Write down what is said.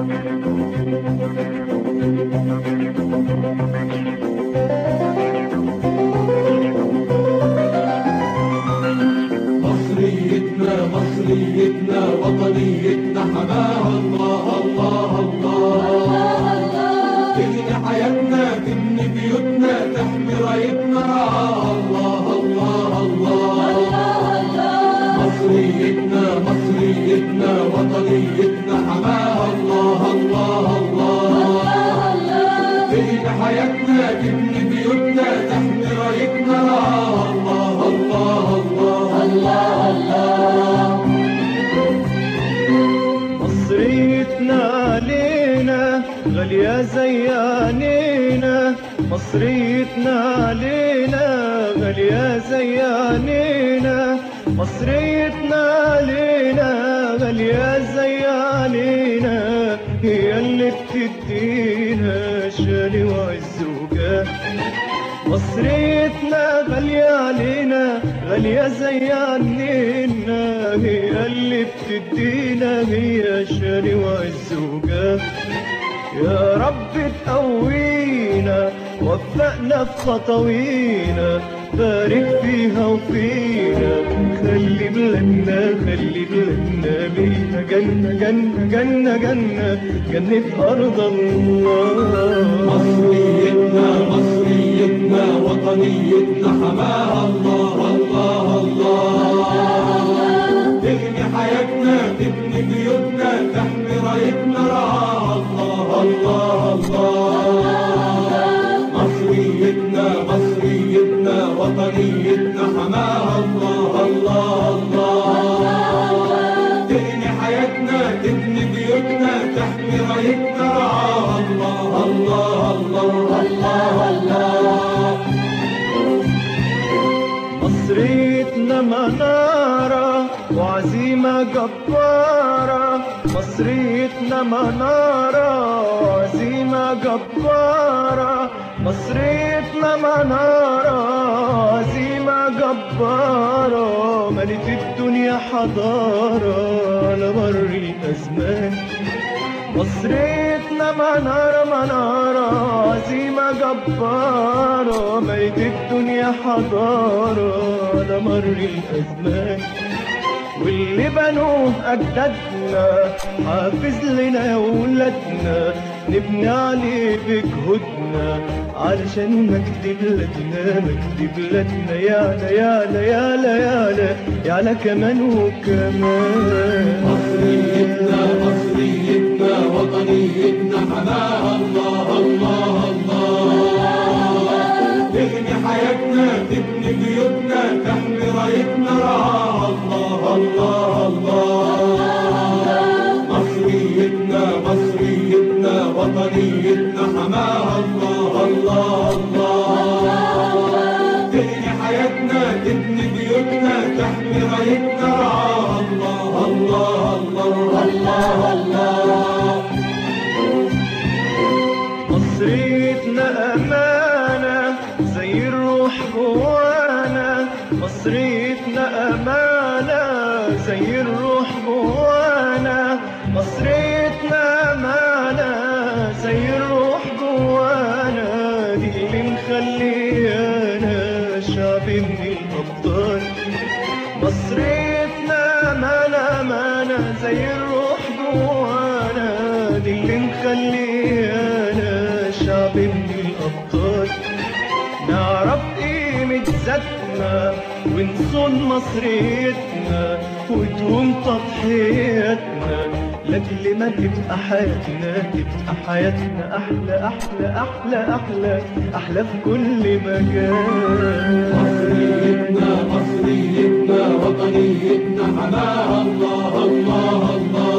مصريتنا مصريتنا وطنيتنا حماها الله الله الله تغني حياتنا تبني بيوتنا تحمي رايتنا رعاها الله الله الله مصريتنا مصريتنا وطنيتنا حماها الله الله الله تغني حياتنا تبني بيوتنا تحمي رايتنا رعاها الله الله الله مصريتنا علينا غالية زي عينينا مصريتنا علينا غالية زي عينينا مصريتنا علينا غالية زي علينا هي اللي بتدينا شان وعز وجاه مصريتنا غالية علينا غالية زي عنينا هي اللي بتدينا هي شان وعز وجاه يا رب تقوينا وفقنا في خطوينا بارك فيها وفينا خلي بلادنا خلي بلادنا بيها جنة جنة جنة جنة جنة أرض الله مصريتنا مصريتنا وطنيتنا حماها الله الله الله تغني حياتنا تبني بيوتنا تحمي رايتنا رعاها الله الله الله مصريتنا مصريتنا وطنيتنا حماها الله الله الله تغني حياتنا تبني بيوتنا تحمي رايتنا رعاها الله الله الله الله الله مصريتنا منارة وعزيمة جبارة مصريتنا منارة وعزيمة جبارة مصريتنا منارة وعزيمة جبارة ملت الدنيا حضارة على مر الأزمان مصريتنا منارة منارة عزيمة جبارة ميت الدنيا حضارة على مر الأزمان واللي بنوه أجدادنا حافظ لنا يا ولادنا نبني عليه بجهودنا علشان مجد بلادنا مجد بلادنا يالا يالا يالا يالا يالا كمان وكمان مصريتنا مصريتنا وطنيتنا حماها الله الله الله تغني حياتنا تبني بيوتنا تحمي رايتنا رعاها الله الله الله مصريتنا مصريتنا وطنيتنا حماها الله الله الله تغني حياتنا تبني بيوتنا تحمي رايتنا رعاها الله الله الله الله الله مصريتنا أمانة زي الروح جوانا مصريتنا أمانة زي الروح جوانا مصريتنا أمانة زي الروح جوانا دي اللي مخليانا شعب من الأبطال مصريتنا أمانة أمانة زي الروح جوانا دي اللي مخليانا شعب من الأبطال نعرف قيمة ذاتنا ونصون مصريتنا وتقوم تضحيتنا لأجل ما تبقى حياتنا تبقى حياتنا أحلى أحلى أحلى أحلى أحلى في كل مجال مصريتنا مصريتنا وطنيتنا حماها الله الله الله